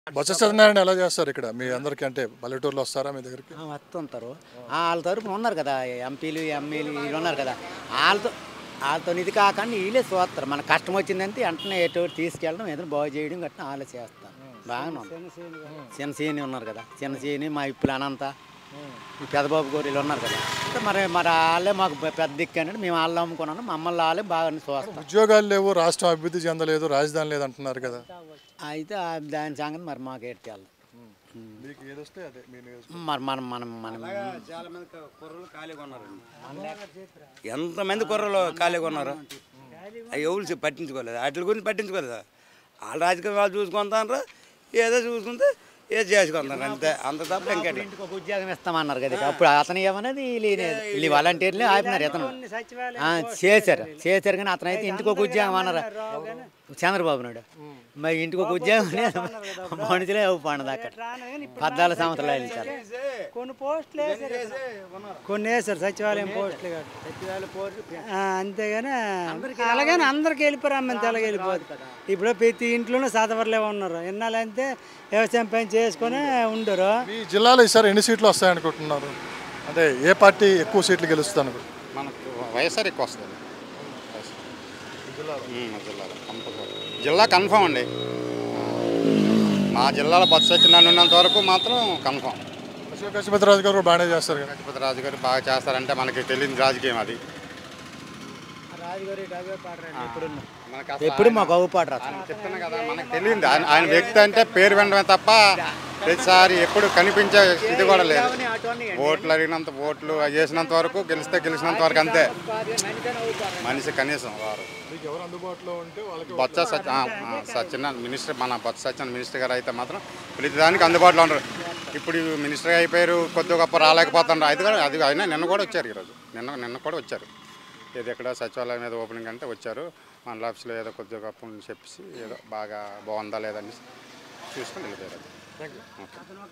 బొత్స సత్యనారాయణ ఎలా చేస్తారు ఇక్కడ మీ అందరికి అంటే పల్లెటూరులో వస్తారా మీ దగ్గరికి ఆ, వస్తుంటారు ఆ, వాళ్ళ తరపున ఉన్నారు కదా ఎంపీలు ఎమ్మెల్యేలు వీళ్ళు ఉన్నారు కదా వాళ్ళతో వాళ్ళతో ఇది కాకుండా వీళ్ళే చూస్తారు మన కష్టం వచ్చిందంటే వెంటనే ఎటు తీసుకెళ్ళడం ఏదైనా బాగు చేయడం గట్టిన వాళ్ళే చేస్తారు బాగానే ఉంది చిన్న సీని ఉన్నారు కదా చిన్న సీని మా ఇప్పుడు అనంత ఈ పెద్దబాబు గోరీలు ఉన్నారు కదా అంటే మరి మరి వాళ్ళే మాకు పె- పెద్ద దిక్కు అంటే మేము వాళ్ళు అమ్ముకున్నాను మమ్మల్ని వాళ్ళే బాగా చూస్తాం ఉద్యోగాలు లేవు రాష్ట్రం అభివృద్ధి చెందలేదు రాజధాని లేదు అంటున్నారు కదా అయితే ఆ దాని సంగతి మరి మాకు ఎట్టాలి మీకు ఏదొస్తే అదే మీ మరి మనం మనం మనం చాలా మంది కుర్రలు ఖాళీగా ఉన్నారండి ఎంతమంది కుర్రలు ఖాళీగా ఉన్నారు అవి ఎవరు పట్టించుకోలేదు వాటి గురించి పట్టించుకోలేదు వాళ్ళ రాజకీయం వాళ్ళు చూసుకుంటారు ఏదో చూసుకుంటే ఏదో చేసుకుంటారు అంతే అంత తప్ప ఇంకేంటి ఇంటికి ఒక ఉద్యోగం ఇస్తామన్నారు కదా ఇక. అప్పుడు అతను ఏమన్నది వీళ్ళు వీళ్ళు వాలంటీర్లు ఆపినారు ఇతను ఆ, చేశారు చేశారు కానీ అతను అయితే ఇంటికి ఒక ఉద్యోగం అన్నారు చంద్రబాబు నాయుడు మరి ఇంటికి ఒక ఉద్యోగం లేదు. మనుషులే పండు దాకా పద్నాలుగు సంవత్సరాలు ఇచ్చారు కొన్ని పోస్టులు వేసారు ఇక్కడ. కొన్ని వేసారు సచివాలయం పోస్టులు కాదు ఆ, అంతేగాని అలాగని అందరికి వెళ్ళిపోరు అమ్మంత అలాగే వెళ్ళిపోదు ఇప్పుడు ప్రతి ఇంట్లోనూ చదవర్లే ఉన్నారు ఎన్నాళ్ళంటే వ్యవసాయం పని చేసుకొని ఉండరు మీ జిల్లాలో ఈసారి ఎన్ని సీట్లు వస్తాయనుకుంటున్నారు అంటే ఏ పార్టీ ఎక్కువ సీట్లు గెలుస్తుంది మనకు వైఎస్ఆర్ ఎక్కువ వస్తుంది ఉమ్, మా జిల్లాలో కంపల్సరీ జిల్లా కన్ఫామ్ అండి మా జిల్లాలో బస్సు సత్యనారాయణ ఉన్నంత వరకు మాత్రం కన్ఫామ్ అశోక్ గజపతిరాజు గారు కూడా బాగానే చేస్తారు కదా గజపతి రాజు గారు బాగా చేస్తారంటే మనకి తెలియని రాజకీయం అది మనకు అసలు ఎప్పుడు మాకు అవుపాటు రాదు ఆయన చెప్తున్నా కదా మనకు తెలియదు ఆయన ఆయన వ్యక్తి అంటే పేరు వినడమే తప్ప ప్రతిసారి ఎప్పుడు కనిపించే ఇది కూడా లేదు ఓట్లు అడిగినంత ఓట్లు చేసినంత వరకు గెలిస్తే గెలిచినంత వరకు అంతే మనిషి కనీసం వారు మీకు ఎవరు అందుబాటులో ఉంటే వాళ్ళకి బొత్స సత్య ఆ, ఆ, సత్యనారాయణ మినిస్టర్ మన బొత్స సత్యనారాయణ మినిస్టర్ గారు అయితే మాత్రం ప్రతిదానికి అందుబాటులో ఉంటారు ఇప్పుడు మినిస్టర్ అయిపోయారు కొద్ది గొప్ప రాలేకపోతున్నారు అది కూడా అది అయినా నిన్న కూడా వచ్చారు ఈరోజు నిన్న నిన్న కూడా వచ్చారు ఇది ఎక్కడ సచివాలయం మీద ఓపెనింగ్ అంటే వచ్చారు మన ఆఫీస్లో ఏదో కొద్దిగా గొప్ప చెప్పేసి ఏదో బాగా బాగుందా లేదని చూసుకొని వెళ్ళిపోయారు ఓకే